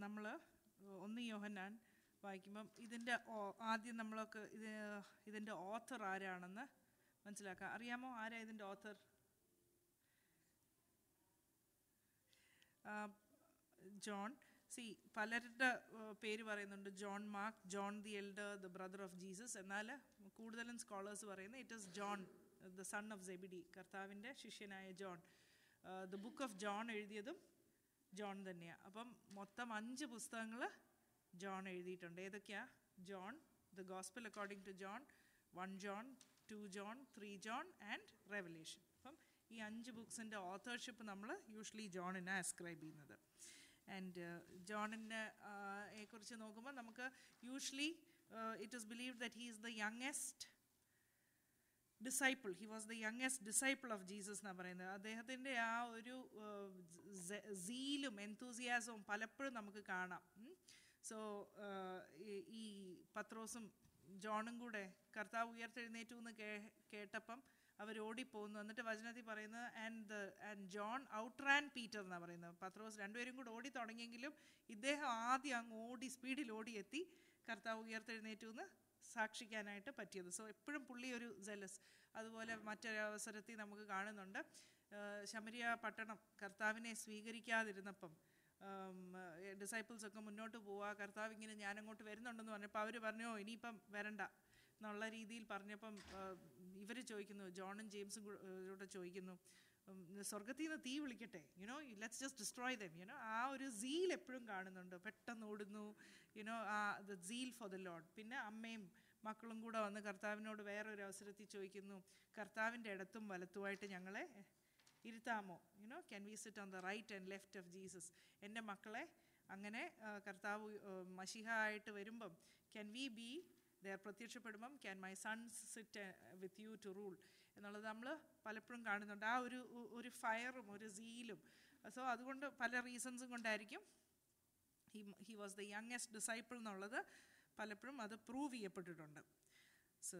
നമ്മൾ ഒന്ന് യോഹന്നാൻ വായിക്കുമ്പം ഇതിൻ്റെ ഓ- ആദ്യം നമ്മളൊക്കെ ഇത് ഇതിൻ്റെ ഓത്തർ ആരാണെന്ന് മനസ്സിലാക്കാം അറിയാമോ ആരാ ഇതിൻ്റെ ഓത്തർ ജോൺ സി പലരുടെ ആ, പേര് പറയുന്നുണ്ട് John Mark John the elder the brother of Jesus എന്നാൽ കൂടുതലും സ്കോളേഴ്സ് പറയുന്നത് it is John the son of Zebedee കർത്താവിൻ്റെ ശിഷ്യനായ John the book of John എഴുതിയതും ജോൺ തന്നെയാണ് അപ്പം മൊത്തം അഞ്ച് പുസ്തകങ്ങൾ ജോൺ എഴുതിയിട്ടുണ്ട് ഏതൊക്കെയാ John the gospel according to John one John two John three John and revelation അപ്പം ഈ അഞ്ച് ബുക്സിൻ്റെ ഓത്തേർഷിപ്പ് നമ്മൾ യൂഷ്വലി ജോണിനെ അസ്ക്രൈബ് ചെയ്യുന്നത് ആൻഡ് ജോണിനെ കുറിച്ച് നോക്കുമ്പോൾ നമുക്ക് usually it is believe that he is the youngest disciple he was the youngest disciple of Jesus എന്നാണ് പറയുന്നത് അദ്ദേഹത്തിൻ്റെ ആ ഒരു സീലും എൻതൂസിയാസവും പലപ്പോഴും നമുക്ക് കാണാം സോ ഈ പത്രോസും ജോണും കൂടെ കർത്താവ് ഉയർത്തെഴുന്നേറ്റു എന്ന് കേ കേട്ടപ്പം അവർ ഓടിപ്പോകുന്നു എന്നിട്ട് വചനത്തിൽ പറയുന്നത് and the and John outran Peter എന്നാണ് പറയുന്നത് പത്രോസ് രണ്ടുപേരും കൂടെ ഓടി തുടങ്ങിയെങ്കിലും ഇദ്ദേഹം ആദ്യം അങ്ങ് ഓടി സ്പീഡിൽ ഓടിയെത്തി കർത്താവ് ഉയർത്തെഴുന്നേറ്റു എന്ന് സാക്ഷിക്കാനായിട്ട് പറ്റിയത് സോ എപ്പോഴും പുള്ളി ഒരു ജലസ് അതുപോലെ മറ്റൊരവസരത്തിൽ നമുക്ക് കാണുന്നുണ്ട് ആഹ് ശമരിയ പട്ടണം കർത്താവിനെ സ്വീകരിക്കാതിരുന്നപ്പം ഡിസൈപ്പിൾസ് ഒക്കെ മുന്നോട്ട് പോവുക കർത്താവ് ഇങ്ങനെ ഞാനങ്ങോട്ട് വരുന്നുണ്ടെന്ന് പറഞ്ഞപ്പോൾ അവർ പറഞ്ഞു "ഓ, ഇനിയിപ്പം വരണ്ട എന്നുള്ള രീതിയിൽ പറഞ്ഞപ്പം ഇവർ ചോദിക്കുന്നു ജോണും ജെയിംസും കൂ- ഏഹ് കൂടെ ചോദിക്കുന്നു ഉം, സ്വർഗത്തിൽ നിന്ന് തീ വിളിക്കട്ടെ you know let's just destroy them you know ആ ഒരു സീൽ എപ്പോഴും കാണുന്നുണ്ട് പെട്ടെന്ന് ഓടുന്നു you know uh the zeal for the lord പിന്നെ അമ്മയും മക്കളും കൂടെ വന്ന് കർത്താവിനോട് വേറൊരു അവസരത്തിൽ ചോദിക്കുന്നു കർത്താവിൻ്റെ ഇടത്തും വലത്തുമായിട്ട് ഞങ്ങളെ ഇരുത്താമോ you know can we sit on the right and left of Jesus എൻ്റെ മക്കളെ അങ്ങനെ ആ, കർത്താവ് ആ, മഷിഹ ആയിട്ട് വരുമ്പം ക്യാൻ വി ബി ദർ പ്രത്യക്ഷപ്പെടുമ്പം can my sons sit with you to rule എന്നുള്ളത് നമ്മൾ പലപ്പോഴും കാണുന്നുണ്ട് ആ ഒരു ഒ- ഒരു ഫയറും ഒരു സീലും സോ അതുകൊണ്ട് പല റീസൺസും കൊണ്ടായിരിക്കും he he was the youngest disciple എന്നുള്ളത് പലപ്പോഴും അത് പ്രൂവ് ചെയ്യപ്പെട്ടിട്ടുണ്ട് സോ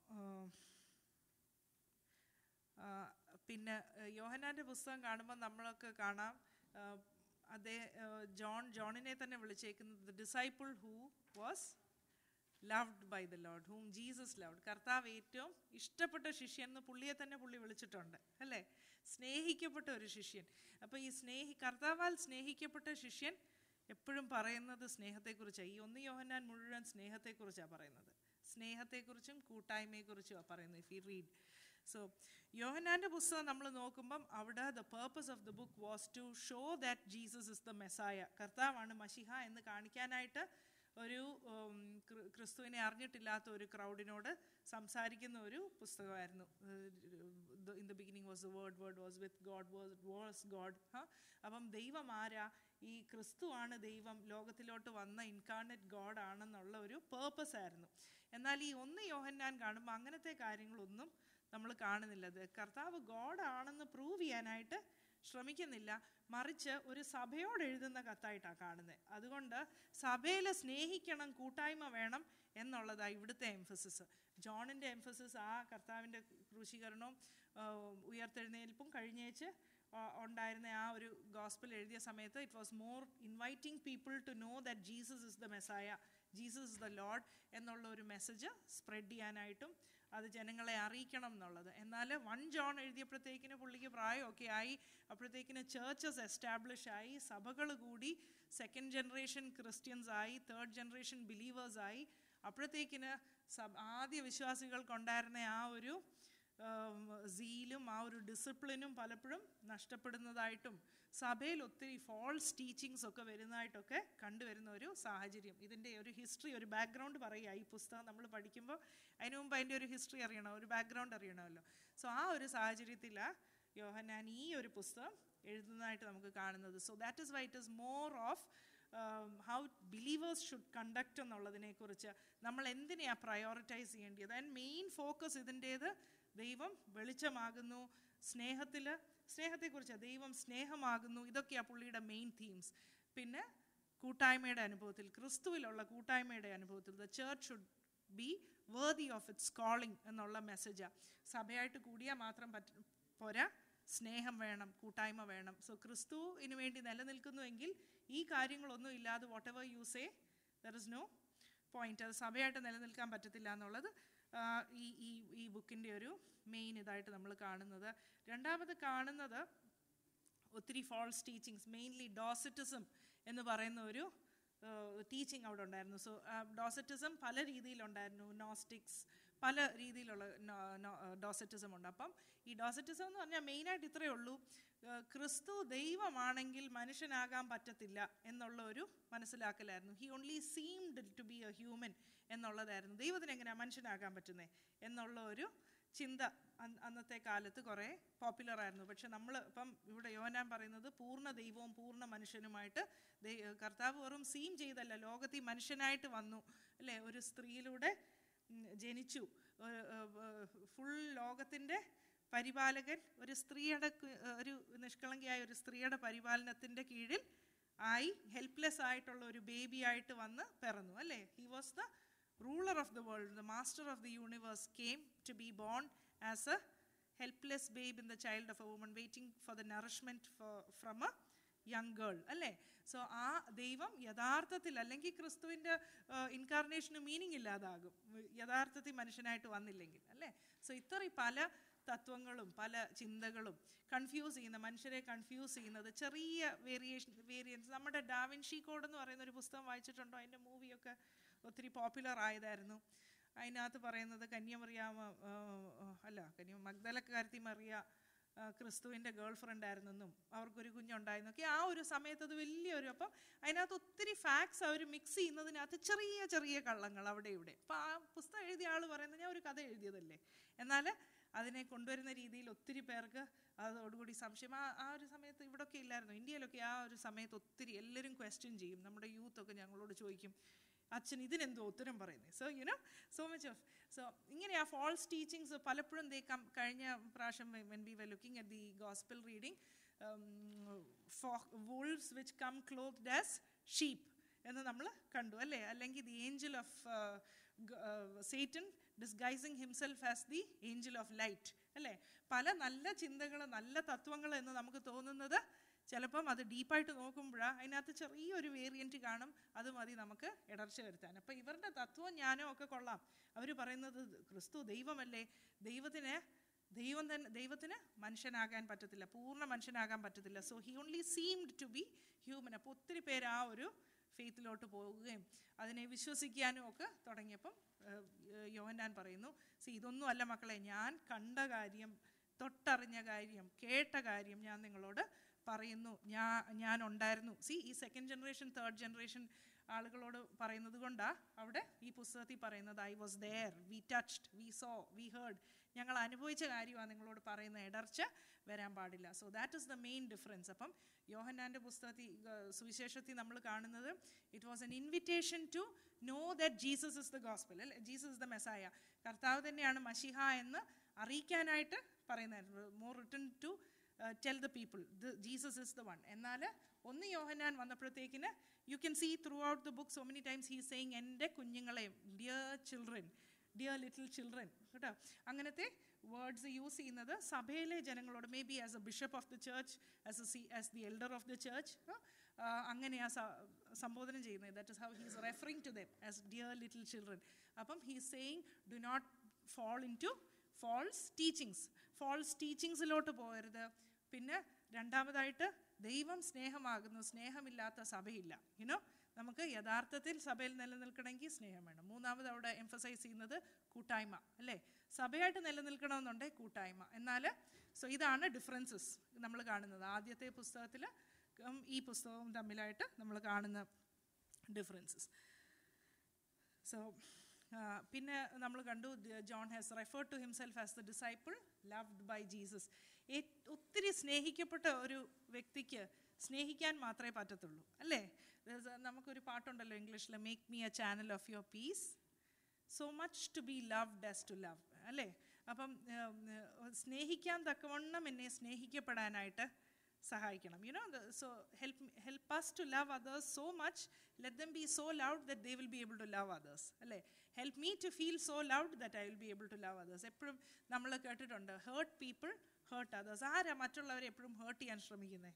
പിന്നെ ഏഹ്, യോഹന്നാൻ്റെ പുസ്തകം കാണുമ്പോൾ നമ്മളൊക്കെ കാണാം ആഹ്, അതേ ഏഹ്, ജോൺ ജോണിനെ തന്നെ വിളിച്ചേക്കുന്നത് disciple who was loved by the lord whom Jesus loved കർത്താവ് ഏറ്റവും ഇഷ്ടപ്പെട്ട ശിഷ്യൻ എന്ന് പുള്ളിയെ തന്നെ പുള്ളി വിളിച്ചിട്ടുണ്ട് അല്ലേ സ്നേഹിക്കപ്പെട്ട ഒരു ശിഷ്യൻ അപ്പോൾ ഈ സ്നേഹി കർത്താവാൽ സ്നേഹിക്കപ്പെട്ട ശിഷ്യൻ എപ്പോഴും പറയുന്നത് സ്നേഹത്തെക്കുറിച്ചാണ് ഈ ഒന്ന് യോഹന്നാൻ മുഴുവൻ സ്നേഹത്തെക്കുറിച്ചാണ് പറയുന്നത് സ്നേഹത്തെക്കുറിച്ചും കൂട്ടായ്മയെക്കുറിച്ചുമാണ് പറയുന്നത് ഇഫ് യു റീഡ് സോ യോഹന്നാൻ്റെ പുസ്തകം നമ്മൾ നോക്കുമ്പം അവിടെ the purpose of the book was to show that Jesus is the Messiah കർത്താവാണ് മഷിഹ എന്ന് കാണിക്കാനായിട്ട് ഒരു ഉം, ക്രി- ക്രിസ്തുവിനെ അറിഞ്ഞിട്ടില്ലാത്ത ഒരു ക്രൗഡിനോട് സംസാരിക്കുന്ന ഒരു പുസ്തകമായിരുന്നു in the beginning was the word word was with God was was God അപ്പം ദൈവം ആരാ ഈ ക്രിസ്തുവാണ് ദൈവം ലോകത്തിലോട്ട് വന്ന ഇൻകാർണറ്റ് ഗോഡ് ആണെന്നുള്ള ഒരു പേർപ്പസ് ആയിരുന്നു എന്നാൽ ഈ ഒന്ന് യോഹന്നാൻ കാണുമ്പോൾ അങ്ങനത്തെ കാര്യങ്ങളൊന്നും നമ്മൾ കാണുന്നില്ല അത് കർത്താവ് ഗോഡ് ആണെന്ന് പ്രൂവ് ചെയ്യാനായിട്ട് ശ്രമിക്കുന്നില്ല മറിച്ച് ഒരു സഭയോട് എഴുതുന്ന കത്തായിട്ടാണ് കാണുന്നത് അതുകൊണ്ട് സഭയിൽ സ്നേഹിക്കണം കൂട്ടായ്മ വേണം എന്നുള്ളതാണ് ഇവിടുത്തെ എംഫസിസ് ജോണിൻ്റെ എംഫസിസ് ആ കർത്താവിൻ്റെ ക്രൂശീകരണവും ആ, ഉയർത്തെഴുന്നേൽപ്പും കഴിഞ്ഞേച്ച് ആ, ഉണ്ടായിരുന്ന ആ ഒരു ഗോസ്പിൾ എഴുതിയ സമയത്ത് it was more inviting people to know that Jesus is the Messiah Jesus is the lord എന്നുള്ള ഒരു മെസ്സേജ് സ്പ്രെഡ് ചെയ്യാനായിട്ടും അത് ജനങ്ങളെ അറിയിക്കണം എന്നുള്ളത് എന്നാൽ വൺ ജോൺ എഴുതിയപ്പോഴത്തേക്കിന് പുള്ളിക്ക് പ്രായമൊക്കെ ആയി അപ്പോഴത്തേക്കിന് ചേർച്ചസ് എസ്റ്റാബ്ലിഷ് ആയി സഭകൾ കൂടി സെക്കൻഡ് ജനറേഷൻ ക്രിസ്ത്യൻസ് ആയി തേർഡ് ജനറേഷൻ ബിലീവേഴ്സ് ആയി അപ്പോഴത്തേക്കിന് സബ് ആദ്യ വിശ്വാസികൾക്കുണ്ടായിരുന്ന ആ ഒരു സീലും ആ ഒരു ഡിസിപ്ലിനും പലപ്പോഴും നഷ്ടപ്പെടുന്നതായിട്ടും സഭയിൽ ഒത്തിരി ഫോൾസ് ടീച്ചിങ്സ് ഒക്കെ വരുന്നതായിട്ടൊക്കെ കണ്ടുവരുന്ന ഒരു സാഹചര്യം ഇതിൻ്റെ ഒരു ഹിസ്റ്ററി ഒരു ബാക്ക്ഗ്രൗണ്ട് പറയുക ഈ പുസ്തകം നമ്മൾ പഠിക്കുമ്പോൾ അതിനു മുമ്പ് അതിൻ്റെ ഒരു ഹിസ്റ്ററി അറിയണം ഒരു ബാക്ക്ഗ്രൗണ്ട് അറിയണമല്ലോ സോ ആ ഒരു സാഹചര്യത്തിലാണ് യോഹന്നാൻ ഈ ഒരു പുസ്തകം എഴുതുന്നതായിട്ട് നമുക്ക് കാണുന്നത് so that is why it is more of how believers should conduct എന്നുള്ളതിനെക്കുറിച്ച് നമ്മൾ എന്തിനെയാണ് പ്രയോറിറ്റൈസ് ചെയ്യേണ്ടത് ആൻഡ് മെയിൻ ഫോക്കസ് ഇതിൻ്റേത് ദൈവം വെളിച്ചമാകുന്നു സ്നേഹത്തിൽ സ്നേഹത്തെക്കുറിച്ച് ദൈവം സ്നേഹമാകുന്നു ഇതൊക്കെയാണ് പുള്ളിയുടെ മെയിൻ തീംസ് പിന്നെ കൂട്ടായ്മയുടെ അനുഭവത്തിൽ ക്രിസ്തുവിലുള്ള കൂട്ടായ്മയുടെ അനുഭവത്തിൽ the church should be worthy of its calling എന്നുള്ള മെസ്സേജാണ് സഭയായിട്ട് കൂടിയാൽ മാത്രം പറ്റ പോരാ സ്നേഹം വേണം കൂട്ടായ്മ വേണം സോ ക്രിസ്തുവിന് വേണ്ടി നിലനിൽക്കുന്നുവെങ്കിൽ ഈ കാര്യങ്ങളൊന്നും ഇല്ലാതെ whatever you say there is no point അത് സഭയായിട്ട് നിലനിൽക്കാൻ പറ്റത്തില്ല എന്നുള്ളത് ആ, ഈ ഈ ഈ ബുക്കിൻ്റെ ഒരു മെയിൻ ഇതായിട്ട് നമ്മൾ കാണുന്നത് രണ്ടാമത് കാണുന്നത് ഒത്തിരി ഫാൾസ് ടീച്ചിങ്സ് മെയിൻലി ഡോസറ്റിസം എന്ന് പറയുന്ന ഒരു ടീച്ചിങ് അവിടെ ഉണ്ടായിരുന്നു സോ ഡോസറ്റിസം പല രീതിയിലുണ്ടായിരുന്നു നോസ്റ്റിക്സ് പല രീതിയിലുള്ള ഡോസറ്റിസം ഉണ്ട് അപ്പം ഈ ഡോസറ്റിസം എന്ന് പറഞ്ഞാൽ മെയിനായിട്ട് ഇത്രയേ ഉള്ളൂ ആ, ക്രിസ്തു ദൈവമാണെങ്കിൽ മനുഷ്യനാകാൻ പറ്റത്തില്ല എന്നുള്ള ഒരു മനസ്സിലാക്കലായിരുന്നു he only seemed to be a human എന്നുള്ളതായിരുന്നു ദൈവത്തിന് എങ്ങനെയാണ് മനുഷ്യനാകാൻ പറ്റുന്നത് എന്നുള്ള ഒരു ചിന്ത അന്ന് അന്നത്തെ കാലത്ത് കുറേ പോപ്പുലർ ആയിരുന്നു പക്ഷെ നമ്മൾ ഇപ്പം ഇവിടെ യോനാൻ പറയുന്നത് പൂർണ്ണ ദൈവവും പൂർണ്ണ മനുഷ്യനുമായിട്ട് ദൈ- കർത്താവ് വെറും സീം ചെയ്തല്ല ലോകത്തിൽ മനുഷ്യനായിട്ട് വന്നു അല്ലേ ഒരു സ്ത്രീയിലൂടെ ഉം, ജനിച്ചു ഫുൾ ലോകത്തിൻ്റെ പരിപാലകൻ ഒരു സ്ത്രീയുടെ കു- ഒരു നിഷ്കളങ്കയായ ഒരു സ്ത്രീയുടെ പരിപാലനത്തിൻ്റെ കീഴിൽ ആയി ഹെൽപ്ലെസ് ആയിട്ടുള്ള ഒരു ബേബി ആയിട്ട് വന്ന് പിറന്നു അല്ലേ he was the ruler of the world the master of the universe came to be born as a helpless babe in the child of a woman waiting for the nourishment from a young girl അല്ലേ so ആ ദൈവം യഥാർത്ഥത്തിൽ അല്ലെങ്കിൽ ക്രിസ്തുവിൻ്റെ ഇൻകാർണേഷന് meaning ഇല്ലാതാകും യഥാർത്ഥത്തിൽ മനുഷ്യനായിട്ട് വന്നില്ലെങ്കിൽ അല്ലേ സോ ഇത്രയും പല തത്വങ്ങളും പല ചിന്തകളും കൺഫ്യൂസ് ചെയ്യുന്ന മനുഷ്യരെ കൺഫ്യൂസ് ചെയ്യുന്നത് ചെറിയ വേരിയേഷൻ വേരിയൻസ് നമ്മുടെ ഡാവിൻഷി കോഡ് എന്ന് പറയുന്ന ഒരു പുസ്തകം വായിച്ചിട്ടുണ്ടോ അതിൻ്റെ മൂവിയൊക്കെ ഒത്തിരി പോപ്പുലർ ആയതായിരുന്നു അതിനകത്ത് പറയുന്നത് കന്യമറിയാമ ആ, ആ, അല്ല കന്യ മഗ്ദലക്കാരത്തി മറിയ ആ, ക്രിസ്തുവിൻ്റെ ഗേൾ ഫ്രണ്ട് ആയിരുന്നെന്നും അവർക്കൊരു കുഞ്ഞുണ്ടായിരുന്നൊക്കെ ആ ഒരു സമയത്ത് അത് വലിയൊരു അപ്പം അതിനകത്ത് ഒത്തിരി ഫാക്ട്സ് അവർ മിക്സ് ചെയ്യുന്നതിനകത്ത് ചെറിയ ചെറിയ കള്ളങ്ങൾ അവിടെ ഇവിടെ അപ്പം ആ പുസ്തകം എഴുതിയ ആൾ പറയുന്നത് ഞാൻ ഒരു കഥ എഴുതിയതല്ലേ എന്നാൽ അതിനെ കൊണ്ടുവരുന്ന രീതിയിൽ ഒത്തിരി പേർക്ക് അതോടുകൂടി സംശയം ആ ആ ഒരു സമയത്ത് ഇവിടെയൊക്കെ ഇല്ലായിരുന്നു ഇന്ത്യയിലൊക്കെ ആ ഒരു സമയത്ത് ഒത്തിരി എല്ലാവരും ക്വസ്റ്റ്യൻ ചെയ്യും നമ്മുടെ യൂത്തൊക്കെ ഞങ്ങളോട് ചോദിക്കും അച്ഛൻ ഇതിനെന്തോ ഉത്തരം പറയുന്നത് so you know so much of so ഇങ്ങനെ ആ ഫോൾസ് ടീച്ചിങ്സ് പലപ്പോഴും ദേ കം കഴിഞ്ഞ പ്രാവശ്യം when we were looking at the gospel reading wolves which come clothed as sheep എന്ന് നമ്മൾ കണ്ടു അല്ലേ അല്ലെങ്കിൽ the angel of Satan disguising himself as the angel of light അല്ലേ പല നല്ല ചിന്തകൾ നല്ല തത്വങ്ങൾ എന്ന് നമുക്ക് തോന്നുന്നത് ചിലപ്പം അത് ഡീപ്പായിട്ട് നോക്കുമ്പോഴാണ് അതിനകത്ത് ചെറിയൊരു വേരിയൻറ്റ് കാണും അത് മതി നമുക്ക് ഇടർച്ച വരുത്താൻ അപ്പം ഇവരുടെ തത്വം ഞാനും ഒക്കെ കൊള്ളാം അവർ പറയുന്നത് ക്രിസ്തു ദൈവമല്ലേ ദൈവത്തിന് ദൈവം തന്നെ ദൈവത്തിന് മനുഷ്യനാകാൻ പറ്റത്തില്ല പൂർണ്ണ മനുഷ്യനാകാൻ പറ്റത്തില്ല so he only seemed to be human അപ്പോൾ ഒത്തിരി പേര് ആ ഒരു ഫെയ്ത്തിലോട്ട് പോവുകയും അതിനെ വിശ്വസിക്കാനും ഒക്കെ തുടങ്ങിയപ്പം യോഹന്നാൻ പറയുന്നു സി ഇതൊന്നും അല്ല മക്കളെ ഞാൻ കണ്ട കാര്യം തൊട്ടറിഞ്ഞ കാര്യം കേട്ട കാര്യം ഞാൻ നിങ്ങളോട് പറയുന്നു ഞാൻ ഞാൻ ഉണ്ടായിരുന്നു സി ഈ സെക്കൻഡ് ജനറേഷൻ തേർഡ് ജനറേഷൻ ആളുകളോട് പറയുന്നത് കൊണ്ടാണ് അവിടെ ഈ പുസ്തകത്തിൽ പറയുന്നത് I was there we touched we saw we heard ഞങ്ങൾ അനുഭവിച്ച കാര്യമാണ് നിങ്ങളോട് പറയുന്ന ഇടർച്ച വരാൻ പാടില്ല so that is the main difference അപ്പം യോഹന്നാൻ്റെ പുസ്തകത്തിൽ ഏർ, സുവിശേഷത്തിൽ നമ്മൾ കാണുന്നത് it was an invitation to know that Jesus is the gospel അല്ലെ ജീസസ് ഇസ് ദ മെസ്സായ കർത്താവ് തന്നെയാണ് മഷിഹ എന്ന് അറിയിക്കാനായിട്ട് പറയുന്നതായിരുന്നു more written to tell the people Jesus is the one എന്നാൽ ഒന്ന് യോഹന്നാൻ വന്നപ്പോഴത്തേക്കിന് U can see throughout the book so many times he saying എൻ്റെ കുഞ്ഞുങ്ങളെയും dear children dear little children കേട്ടോ അങ്ങനത്തെ വേർഡ്സ് യൂസ് ചെയ്യുന്നത് സഭയിലെ ജനങ്ങളോട് may be as a bishop of the church as a see as the elder of the church അങ്ങനെയാ സ- സംബോധന ചെയ്യുന്നത് that is how he's referring to them as dear little children അപ്പം he's saying do not fall into false teachings ഫോൾസ് ടീച്ചിങ്സിലോട്ട് പോകരുത് പിന്നെ രണ്ടാമതായിട്ട് ദൈവം സ്നേഹമാകുന്നു സ്നേഹമില്ലാത്ത സഭയില്ല യുനോ നമുക്ക് യഥാർത്ഥത്തിൽ സഭയിൽ നിലനിൽക്കണമെങ്കിൽ സ്നേഹം വേണം മൂന്നാമത് അവിടെ എംഫസൈസ് ചെയ്യുന്നത് കൂട്ടായ്മ അല്ലേ സഭയായിട്ട് നിലനിൽക്കണമെന്നുണ്ടെങ്കിൽ കൂട്ടായ്മ എന്നാൽ സോ ഇതാണ് ഡിഫറൻസസ് നമ്മൾ കാണുന്നത് ആദ്യത്തെ പുസ്തകത്തിൽ ഈ പുസ്തകവും തമ്മിലായിട്ട് നമ്മൾ കാണുന്ന ഡിഫറൻസസ് സോ പിന്നെ നമ്മൾ കണ്ടു ദ- John has referred to himself as the disciple loved by Jesus ഒത്തിരി സ്നേഹിക്കപ്പെട്ട ഒരു വ്യക്തിക്ക് സ്നേഹിക്കാൻ മാത്രമേ പറ്റത്തുള്ളൂ അല്ലേ There's a- നമുക്കൊരു പാട്ടുണ്ടല്ലോ ഇംഗ്ലീഷിൽ make me a channel of your peace so much to be loved as to love അല്ലേ അപ്പം ഉം, ഉം, സ്നേഹിക്കാൻ തക്കവണ്ണം എന്നെ സ്നേഹിക്കപ്പെടാനായിട്ട് സഹായിക്കണം you know so help help us to love others so much let them be so loved that they will be able to love others അല്ലേ help me to feel so loved that I will be able to love others എപ്പോഴും നമ്മൾ കേട്ടിട്ടുണ്ട് heart people heart others ആരാ മറ്റുള്ളവരെ എപ്പോഴും heart ചെയ്യാൻ ശ്രമിക്കുന്നത്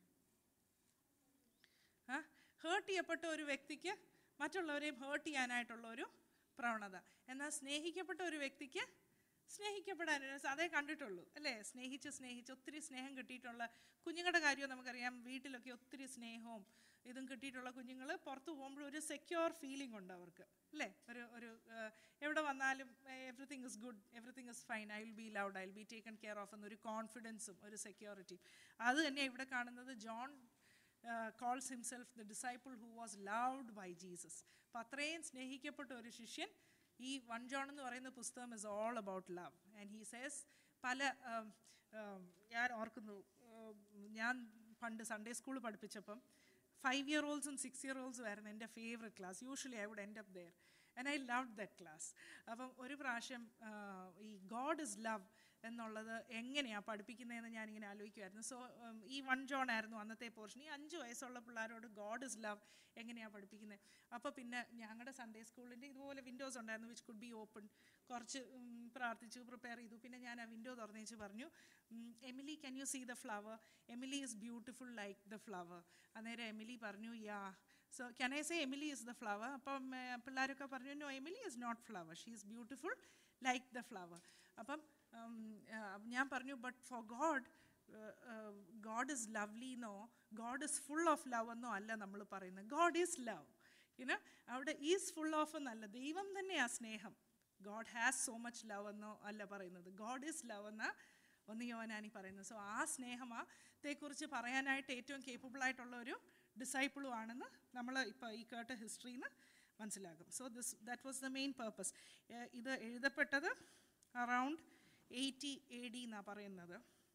ആ ഹേർട്ട് ചെയ്യപ്പെട്ട ഒരു വ്യക്തിക്ക് മറ്റുള്ളവരെയും ഹേർട്ട് ചെയ്യാനായിട്ടുള്ള ഒരു പ്രവണത എന്നാൽ സ്നേഹിക്കപ്പെട്ട ഒരു വ്യക്തിക്ക് സ്നേഹിക്കപ്പെടാൻ അതേ കണ്ടിട്ടുള്ളൂ അല്ലേ സ്നേഹിച്ച് സ്നേഹിച്ച് ഒത്തിരി സ്നേഹം കിട്ടിയിട്ടുള്ള കുഞ്ഞുങ്ങളുടെ കാര്യം നമുക്കറിയാം വീട്ടിലൊക്കെ ഒത്തിരി സ്നേഹവും ഇതും കിട്ടിയിട്ടുള്ള കുഞ്ഞുങ്ങൾ പുറത്ത് പോകുമ്പോൾ ഒരു സെക്യൂർ ഫീലിംഗ് ഉണ്ട് അവർക്ക് അല്ലേ ഒരു ഒരു ആ, എവിടെ വന്നാലും everything is good everything is fine I will be loved I will be taken care of എന്നൊരു കോൺഫിഡൻസും ഒരു സെക്യൂരിറ്റിയും അത് തന്നെ ഇവിടെ കാണുന്നത് John calls himself the disciple who was loved by Jesus അപ്പം അത്രയും സ്നേഹിക്കപ്പെട്ട ഒരു ശിഷ്യൻ ഈ വൺ ജോൺ എന്ന് പറയുന്ന പുസ്തകം is all about love and he says പല ഉം, ഉം, ഞാൻ ഓർക്കുന്നു ഉം, ഞാൻ പണ്ട് സൺഡേ സ്കൂൾ പഠിപ്പിച്ചപ്പം ഫൈവ് ഇയർ ഓൾസും സിക്സ് ഇയർ ഓൾസും ആയിരുന്നു എൻ്റെ favourite class usually I would end up there and I love that class അപ്പം ഒരു പ്രാവശ്യം ആ, ഈ ഗോഡ് ഇസ് ലവ് എന്നുള്ളത് എങ്ങനെയാണ് പഠിപ്പിക്കുന്നതെന്ന് ഞാനിങ്ങനെ ആലോചിക്കുമായിരുന്നു സോ ഈ വൺ ജോൺ ആയിരുന്നു അന്നത്തെ പോർഷൻ ഈ അഞ്ച് വയസ്സുള്ള പിള്ളേരോട് ഗോഡ് ഇസ് ലവ് എങ്ങനെയാണ് പഠിപ്പിക്കുന്നത് അപ്പോൾ പിന്നെ ഞങ്ങളുടെ സൺഡേ സ്കൂളിൻ്റെ ഇതുപോലെ വിൻഡോസ് ഉണ്ടായിരുന്നു വിച്ച് കുഡ് ബി ഓപ്പൺ കുറച്ച് ഉം, പ്രാർത്ഥിച്ചു പ്രിപ്പയർ ചെയ്തു പിന്നെ ഞാൻ ആ വിൻഡോ തുറന്നേച്ച് പറഞ്ഞു Emily can you see the flower Emily is beautiful like the flower അന്നേരം എമിലി പറഞ്ഞു yeah so can I say Emily is the flower അപ്പം ഏ, പിള്ളേരൊക്കെ പറഞ്ഞു no Emily is not flower she is beautiful like the flower അപ്പം ഉം, ആ, ഞാൻ പറഞ്ഞു but for God God is lovely എന്നോ God is full of love എന്നോ അല്ല നമ്മൾ പറയുന്നത് ഗോഡ് ഈസ് ലവ് യുനോ അവിടെ ഈസ് ഫുൾ ഓഫ് എന്നല്ല ദൈവം തന്നെയാ സ്നേഹം God has so much love എന്നോ അല്ല പറയുന്നത് ഗോഡ് ഈസ് ലവ് എന്ന ഒന്ന് യോനാനി പറയുന്നത് സോ ആ സ്നേഹമാത്തെക്കുറിച്ച് പറയാനായിട്ട് ഏറ്റവും കേപ്പബിൾ ആയിട്ടുള്ള ഒരു ഡിസൈപ്പിളും ആണെന്ന് നമ്മൾ ഇപ്പോൾ ഈ കേട്ട ഹിസ്റ്ററിയിൽ നിന്ന് മനസ്സിലാകും so this that was the main purpose ഇത് എഴുതപ്പെട്ടത് അറൗണ്ട് എയ്റ്റി എ ഡി എന്നാണ് പറയുന്നത്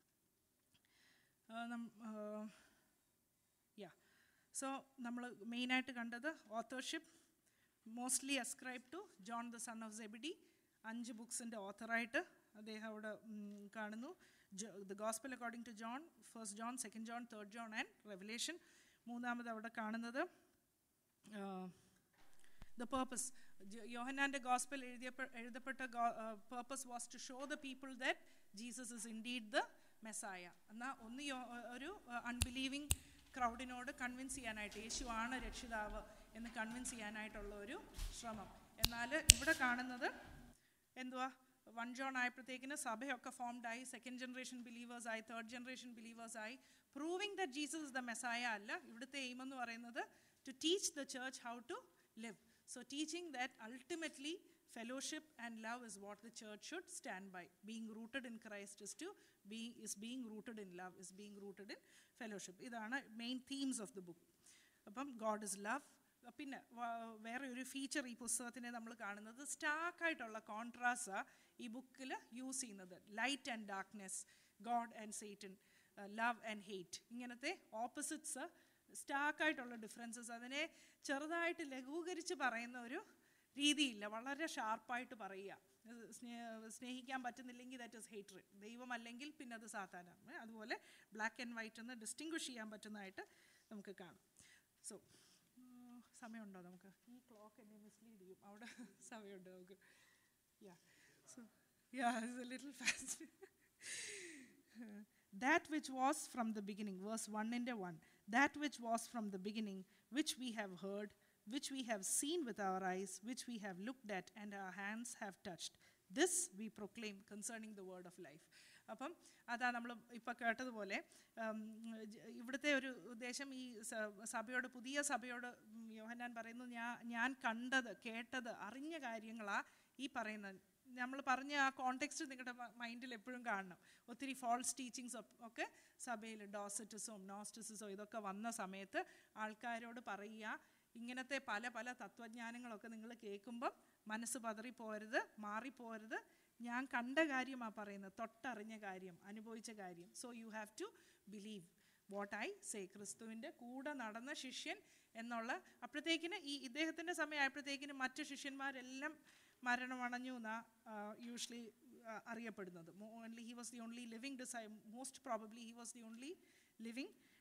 യാ സോ നമ്മൾ മെയിനായിട്ട് കണ്ടത് authorship mostly ascribe to John the son of Zebedee അഞ്ച് ബുക്സിൻ്റെ ഓത്തറായിട്ട് അദ്ദേഹം അവിടെ ഉം, കാണുന്നു the gospel according to John first John second John third John and revelation മൂന്നാമത് അവിടെ കാണുന്നത് ദ പേർപ്പസ് യോഹന്നാൻ്റെ ഗോസ്പൽ എഴുതിയപ്പെ എഴുതപ്പെട്ട purpose was to show the people that Jesus is indeed the Messiah എന്നാൽ ഒന്ന് യോ- ഒരു അൺബിലീവിങ് ക്രൗഡിനോട് കൺവിൻസ് ചെയ്യാനായിട്ട് യേശു ആണ് രക്ഷിതാവ് എന്ന് കൺവിൻസ് ചെയ്യാനായിട്ടുള്ള ഒരു ശ്രമം എന്നാൽ ഇവിടെ കാണുന്നത് എന്തുവാ വൺ ജോൺ ആയപ്പോഴത്തേക്കിന് സഭയൊക്കെ ഫോംഡ് ആയി സെക്കൻഡ് ജനറേഷൻ ബിലീവേഴ്സ് ആയി തേർഡ് ജനറേഷൻ ബിലീവേഴ്സ് ആയി proving that Jesus is the Messiah അല്ല ഇവിടുത്തെ എയിം എന്ന് പറയുന്നത് to teach the church how to live so teaching that ultimately fellowship and love is what the church should stand by being rooted in Christ is to be is being rooted in love is being rooted in fellowship ഇതാണ് main themes of the book അപ്പം God is love പിന്നെ വ- വേറെ ഒരു feature ഈ പുസ്തകത്തിനെ നമ്മൾ കാണുന്നത് സ്റ്റാക്കായിട്ടുള്ള contrast ഈ ബുക്കിൽ യൂസ് ചെയ്യുന്നത് light and darkness God and Satan love and hate ഇങ്ങനത്തെ ഓപ്പോസിറ്റ്സ് സ്റ്റാക്കായിട്ടുള്ള ഡിഫറൻസസ് അതിനെ ചെറുതായിട്ട് ലഘൂകരിച്ച് പറയുന്ന ഒരു രീതിയില്ല വളരെ ഷാർപ്പായിട്ട് പറയുക ഇത് സ്നേ- സ്നേഹിക്കാൻ പറ്റുന്നില്ലെങ്കിൽ ദാറ്റ് ഇസ് ഹേറ്റർ ദൈവമല്ലെങ്കിൽ പിന്നെ അത് സാധാരണ അതുപോലെ ബ്ലാക്ക് ആൻഡ് വൈറ്റ് എന്ന് ഡിസ്റ്റിങ്വിഷ് ചെയ്യാൻ പറ്റുന്നതായിട്ട് നമുക്ക് കാണാം സോ സമയമുണ്ടോ നമുക്ക് ഈ ക്ലോക്ക് എന്നെ മിസ്ലീഡ് ചെയ്യും അവിടെ സമയമുണ്ട് നമുക്ക് yeah so yeah it's a little fast that which was from the beginning, verse 1 into 1, that which was from the beginning, which we have heard, which we have seen with our eyes, which we have looked at, and our hands have touched. This we proclaim concerning the word of life. അപ്പം അതാ നമ്മൾ ഇപ്പോൾ കേട്ടതുപോലെ ഉം, ജ- ഇവിടുത്തെ ഒരു ഉദ്ദേശം ഈ സ- സഭയോട് പുതിയ സഭയോട് ഉം, യോഹന്നാൻ പറയുന്നു ഞാൻ ഞാൻ കണ്ടത് കേട്ടത് അറിഞ്ഞ കാര്യങ്ങളാ ഈ പറയുന്നത് നമ്മൾ പറഞ്ഞ ആ കോണ്ടെക്സ്റ്റ് നിങ്ങളുടെ മൈൻഡിൽ എപ്പോഴും കാണണം ഒത്തിരി ഫോൾസ് ടീച്ചിങ്സ് ഒക്കെ സഭയിൽ ഡോസറ്റിസവും നോസ്റ്റിസിസോ ഇതൊക്കെ വന്ന സമയത്ത് ആൾക്കാരോട് പറയുക ഇങ്ങനത്തെ പല പല തത്വജ്ഞാനങ്ങളൊക്കെ നിങ്ങൾ കേൾക്കുമ്പം മനസ്സ് പതറിപ്പോരുത് മാറിപ്പോരുത് ഞാൻ കണ്ട കാര്യമാണ് പറയുന്നത് തൊട്ടറിഞ്ഞ കാര്യം അനുഭവിച്ച കാര്യം so you have to believe what I say ക്രിസ്തുവിൻ്റെ കൂടെ നടന്ന ശിഷ്യൻ എന്നുള്ള അപ്പോഴത്തേക്കിന് ഈ ഇദ്ദേഹത്തിൻ്റെ സമയമായപ്പോഴത്തേക്കിന് മറ്റു ശിഷ്യന്മാരെല്ലാം മരണമണഞ്ഞു എന്നാ യൂഷ്വലി അറിയപ്പെടുന്നത് only he was the only living ഡിസൈ most probably he was the only living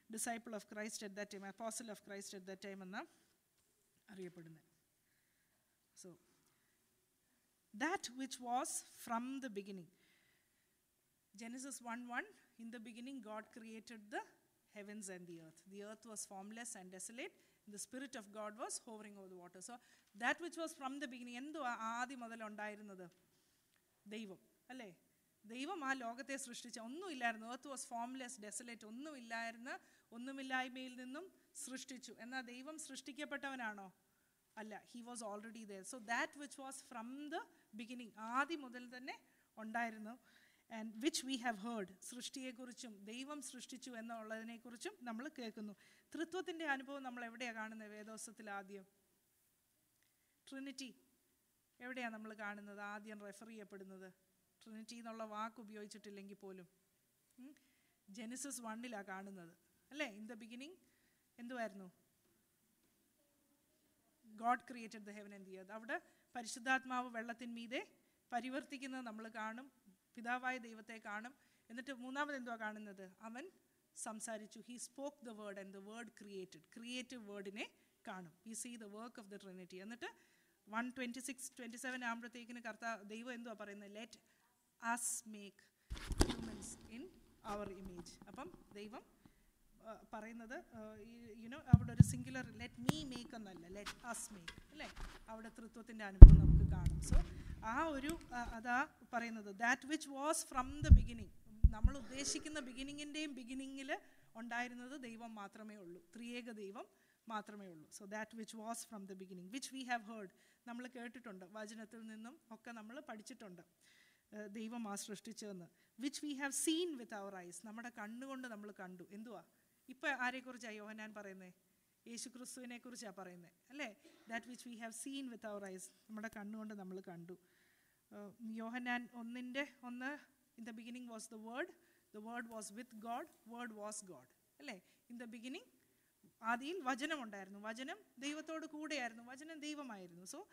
disciple of Christ at that time apostle of Christ at that time എന്ന അറിയപ്പെടുന്നത് so that which was from the beginning. Genesis 1 1 In the beginning, God created the heavens and the earth. The earth was formless and desolate. The Spirit of God was hovering over the water. So, that which was from the beginning, എന്തോ ആദ്യം മുതൽ ഉണ്ടായിരുന്നത് ദൈവം അല്ലേ ദൈവം ആ ലോകത്തെ സൃഷ്ടിച്ച ഒന്നുമില്ലായിരുന്നു എർത്ത് വാസ് ഫോംലെസ് ഡെസലേറ്റ് ഒന്നുമില്ലായിരുന്നു ഒന്നുമില്ലായ്മയിൽ നിന്നും സൃഷ്ടിച്ചു എന്നാൽ ദൈവം സൃഷ്ടിക്കപ്പെട്ടവനാണോ അല്ല he was already there so that which was from the beginning ആദ്യം മുതൽ തന്നെ ഉണ്ടായിരുന്നു and which we have heard സൃഷ്ടിയെക്കുറിച്ചും ദൈവം സൃഷ്ടിച്ചു എന്നുള്ളതിനെക്കുറിച്ചും നമ്മൾ കേൾക്കുന്നു തൃത്വത്തിൻ്റെ അനുഭവം നമ്മൾ എവിടെയാണ് കാണുന്നത് വേദോസത്തിൽ ആദ്യം ട്രിനിറ്റി എവിടെയാണ് നമ്മൾ കാണുന്നത് ആദ്യം റെഫർ ചെയ്യപ്പെടുന്നത് ട്രിനിറ്റി എന്നുള്ള വാക്ക് ഉപയോഗിച്ചിട്ടില്ലെങ്കിൽ പോലും ജെനിസസ് വണ്ണിലാണ് കാണുന്നത് അല്ലേ ഇൻ ദ ബിഗിനിങ് എന്തുമായിരുന്നു God created the heaven and the earth അവിടെ പരിശുദ്ധാത്മാവ് വെള്ളത്തിന്മീതെ പരിവർത്തിക്കുന്നത് നമ്മൾ കാണും പിതാവായ ദൈവത്തെ കാണും എന്നിട്ട് മൂന്നാമത് എന്തുവാ കാണുന്നത് അവൻ സംസാരിച്ചു he spoke the word and the word created creative വേർഡിനെ കാണും we see the work of the Trinity എന്നിട്ട് one twenty six twenty seven ആകുമ്പോഴത്തേക്കിന് കർത്താ ദൈവം എന്തുവാ പറയുന്നത് let us make humans in our image അപ്പം ദൈവം ആ, പറയുന്നത് യുനോ അവിടെ ഒരു സിംഗുലർ ലെറ്റ് മീ മേക്ക് എന്നല്ല ലെറ്റ് അസ് മേക്ക് അല്ലേ അവിടെ തൃത്വത്തിൻ്റെ അനുഭവം നമുക്ക് കാണും സോ ആ ഒരു ആ, അതാ പറയുന്നത് that which was from the beginning നമ്മൾ ഉദ്ദേശിക്കുന്ന ബിഗിനിങ്ങിൻ്റെയും ബിഗിനിങ്ങിൽ ഉണ്ടായിരുന്നത് ദൈവം മാത്രമേ ഉള്ളൂ ത്രിയേക ദൈവം മാത്രമേ ഉള്ളൂ so that which was from the beginning which we have heard നമ്മൾ കേട്ടിട്ടുണ്ട് വചനത്തിൽ നിന്നും ഒക്കെ നമ്മൾ പഠിച്ചിട്ടുണ്ട് ഏഹ് ദൈവം ആ സൃഷ്ടിച്ചതെന്ന് which we have seen with our eyes നമ്മുടെ കണ്ണുകൊണ്ട് നമ്മൾ കണ്ടു എന്തുവാ ഇപ്പം ആരെക്കുറിച്ചാണ് യോഹനാൻ പറയുന്നത് യേശു ക്രിസ്തുവിനെ കുറിച്ചാണ് പറയുന്നത് അല്ലേ that which we have seen with our eyes നമ്മുടെ കണ്ണുകൊണ്ട് നമ്മൾ കണ്ടു ഏഹ് യോഹന്നാൻ ഒന്നിൻ്റെ ഒന്ന് in the beginning was the word the word was with God word was God അല്ലേ ഇൻ ദ ബിഗിനിങ് ആദിയിൽ വചനമുണ്ടായിരുന്നു വചനം ദൈവത്തോട് കൂടെയായിരുന്നു വചനം ദൈവമായിരുന്നു സോ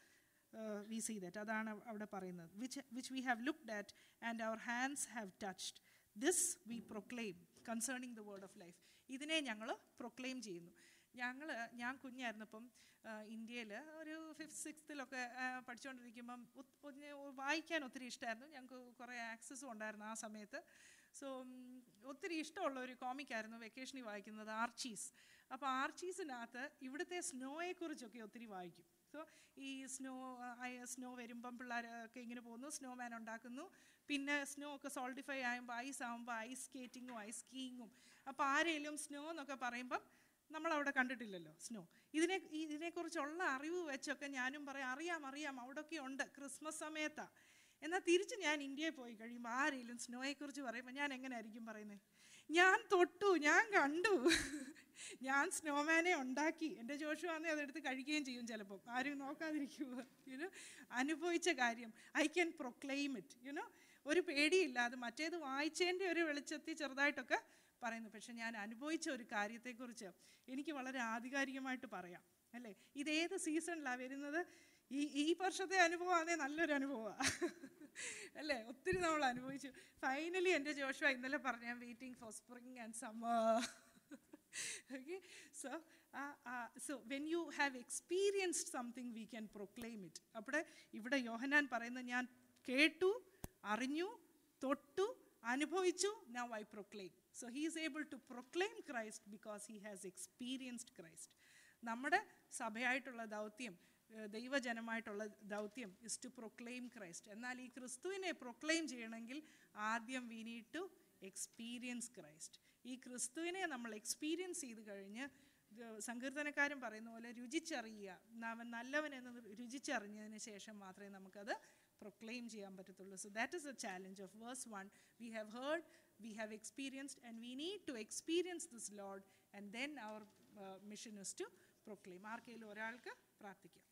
വി സീ ദറ്റ് അതാണ് അവിടെ പറയുന്നത് which which we have looked at and our hands have touched this we proclaim concerning the word of life ഇതിനെ ഞങ്ങൾ പ്രൊക്ലെയിം ചെയ്യുന്നു ഞങ്ങൾ ഞാൻ കുഞ്ഞായിരുന്നപ്പം ഇന്ത്യയിൽ ഒരു ഫിഫ്ത്ത് സിക്സ്ത്തിലൊക്കെ പഠിച്ചുകൊണ്ടിരിക്കുമ്പം ഒത്- ഒന്ന് വായിക്കാൻ ഒത്തിരി ഇഷ്ടമായിരുന്നു ഞങ്ങൾക്ക് കുറേ ആക്സസും ഉണ്ടായിരുന്നു ആ സമയത്ത് സോ ഒത്തിരി ഇഷ്ടമുള്ള ഒരു കോമിക്കായിരുന്നു വെക്കേഷനിൽ വായിക്കുന്നത് ആർച്ചീസ് അപ്പോൾ ആർച്ചീസിനകത്ത് ഇവിടുത്തെ സ്നോയെക്കുറിച്ചൊക്കെ ഒത്തിരി വായിക്കും സോ ഈ സ്നോ സ്നോ വരുമ്പം പിള്ളേരൊക്കെ ഇങ്ങനെ പോകുന്നു സ്നോ മാൻ ഉണ്ടാക്കുന്നു പിന്നെ സ്നോ ഒക്കെ സോൾഡിഫൈ ആകുമ്പോൾ ഐസ് ആകുമ്പോൾ ഐസ് സ്കേറ്റിങ്ങും ഐസ് സ്കീയിങ്ങും അപ്പോൾ ആരെങ്കിലും സ്നോ എന്നൊക്കെ പറയുമ്പം നമ്മളവിടെ കണ്ടിട്ടില്ലല്ലോ സ്നോ ഇതിനെ ഈ- ഇതിനെക്കുറിച്ചുള്ള അറിവ് വെച്ചൊക്കെ ഞാനും പറയാം അറിയാം അറിയാം അവിടെയൊക്കെ ഉണ്ട് ക്രിസ്മസ് സമയത്താണ് എന്നാൽ തിരിച്ച് ഞാൻ ഇന്ത്യയിൽ പോയി കഴിയുമ്പോൾ ആരെങ്കിലും സ്നോയെക്കുറിച്ച് പറയുമ്പോൾ ഞാൻ എങ്ങനെ ആയിരിക്കും പറയുന്നത് ഞാൻ തൊട്ടു ഞാൻ കണ്ടു ഞാൻ സ്നോമാനെ ഉണ്ടാക്കി എൻ്റെ ജോഷുവാന്നെ അതെടുത്ത് കഴിക്കുകയും ചെയ്യും ചിലപ്പോൾ ആരും നോക്കാതിരിക്കുമോ യുനോ അനുഭവിച്ച കാര്യം I can proclaim it you know ഒരു പേടിയില്ല അത് മറ്റേത് വായിച്ചതിൻ്റെ ഒരു വെളിച്ചത്തിൽ ചെറുതായിട്ടൊക്കെ പറയുന്നു പക്ഷെ ഞാൻ അനുഭവിച്ച ഒരു കാര്യത്തെക്കുറിച്ച് എനിക്ക് വളരെ ആധികാരികമായിട്ട് പറയാം അല്ലേ ഇതേത് സീസണിലാണ് വരുന്നത് ഈ ഈ വർഷത്തെ അനുഭവമാണേ നല്ലൊരു അനുഭവമാണ് അല്ലേ ഒത്തിരി നമ്മൾ അനുഭവിച്ചു ഫൈനലി എൻ്റെ ജോഷുവ ഇന്നലെ പറഞ്ഞു ഞാൻ waiting for spring and summer okay so uh, uh, so when you have experienced something we can proclaim it അവിടെ ഇവിടെ യോഹനാൻ പറയുന്ന ഞാൻ കേട്ടു അറിഞ്ഞു തൊട്ടു അനുഭവിച്ചു now I proclaim so he is able to proclaim Christ because he has experienced Christ നമ്മുടെ സഭയായിട്ടുള്ള ദൗത്യം ഏഹ് ദൈവജനമായിട്ടുള്ള ദൗത്യം ഇസ് ടു പ്രൊക്ലെയിം ക്രൈസ്റ്റ് എന്നാൽ ഈ ക്രിസ്തുവിനെ പ്രൊക്ലെയിം ചെയ്യണമെങ്കിൽ ആദ്യം we need to experience Christ ഈ ക്രിസ്തുവിനെ നമ്മൾ എക്സ്പീരിയൻസ് ചെയ്ത് കഴിഞ്ഞ് ഇത് സങ്കീർത്തനക്കാരൻ പറയുന്ന പോലെ രുചിച്ചറിയുക അവൻ നല്ലവൻ എന്ന് രുചിച്ചറിഞ്ഞതിന് ശേഷം മാത്രമേ നമുക്കത് പ്രൊക്ലെയിം ചെയ്യാൻ പറ്റത്തുള്ളൂ so that is a challenge of verse one we have heard we have experienced and we need to experience this Lord and then our mission is to proclaim ആർക്കെങ്കിലും ഒരാൾക്ക് പ്രാർത്ഥിക്കാം